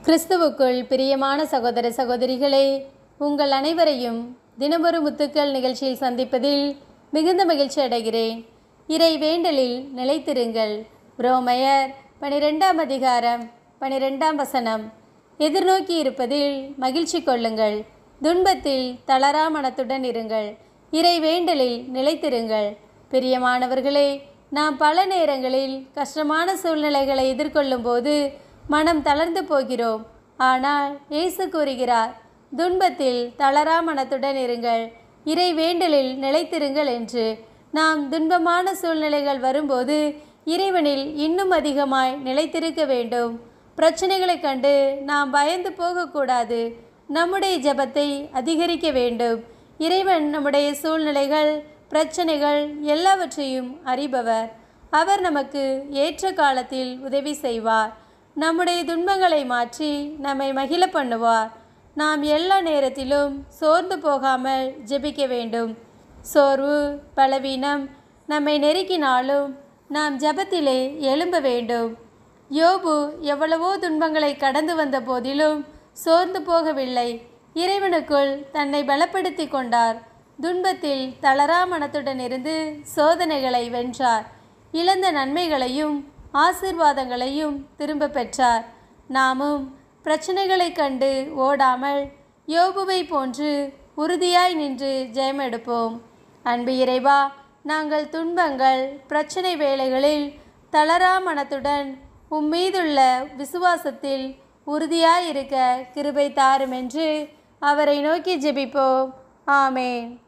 கிறிஸ்துவுக்குள் பிரியமான சகோதர சகோதரிகளே உங்கள் அனைவரையும் தினமொரு முத்துக்கள் நிகழ்ச்சியில் சந்திப்பதில் மிகுந்த மகிழ்ச்சி அடைகிறேன் இறை வேண்டலில் நிலைத்திருங்கள் ரோமையர் பனிரெண்டாம் அதிகாரம் பனிரெண்டாம் வசனம் எதிர்நோக்கி இருப்பதில் மகிழ்ச்சி கொள்ளுங்கள் துன்பத்தில் தளரா மனத்துடன் இருங்கள் இறை வேண்டலில் நிலைத்திருங்கள் பிரியமானவர்களே நாம் பல நேரங்களில் கஷ்டமான சூழ்நிலைகளை எதிர்கொள்ளும் போது மனம் தளர்ந்து போகிறோம் ஆனால் இயேசு கூறுகிறார் துன்பத்தில் தளரா மனத்துடன் இருங்கள் இறை வேண்டலில் நிலைத்திருங்கள் என்று நாம் துன்பமான சூழ்நிலைகள் வரும்போது இறைவனில் இன்னும் அதிகமாய் நிலைத்திருக்க வேண்டும் பிரச்சனைகளைக் கண்டு நாம் பயந்து போகக்கூடாது நம்முடைய ஜெபத்தை அதிகரிக்க வேண்டும் இறைவன் நம்முடைய சூழ்நிலைகள் பிரச்சனைகள் எல்லாவற்றையும் அறிபவர் அவர் நமக்கு ஏற்ற காலத்தில் உதவி செய்வார் நம்முடைய துன்பங்களை மாற்றி நம்மை மகிழ பண்ணுவார் நாம் எல்லா நேரத்திலும் சோர்ந்து போகாமல் ஜெபிக்க வேண்டும் சோர்வு பலவீனம் நம்மை நெருக்கினாலும் நாம் ஜெபத்திலே எழும்ப வேண்டும் யோபு எவ்வளவோ துன்பங்களை கடந்து வந்த போதிலும் சோர்ந்து போகவில்லை இறைவனுக்குள் தன்னை பலப்படுத்தி கொண்டார் துன்பத்தில் தளரா மனத்துடன் இருந்து சோதனைகளை வென்றார் இழந்த நன்மைகளையும் ஆசீர்வாதங்களையும் திரும்ப பெற்றார் நாமும் பிரச்சனைகளைக் கண்டு ஓடாமல் யோபுவை போன்று உறுதியாய் நின்று ஜெயம் எடுப்போம் அன்பு இறைவா நாங்கள் துன்பங்கள் பிரச்சனை வேளைகளில் தளரா மனத்துடன் உம்மீதுள்ள விசுவாசத்தில் உறுதியாய் இருக்க கிருபை தாரும் என்று அவரை நோக்கி ஜெபிப்போம் ஆமேன்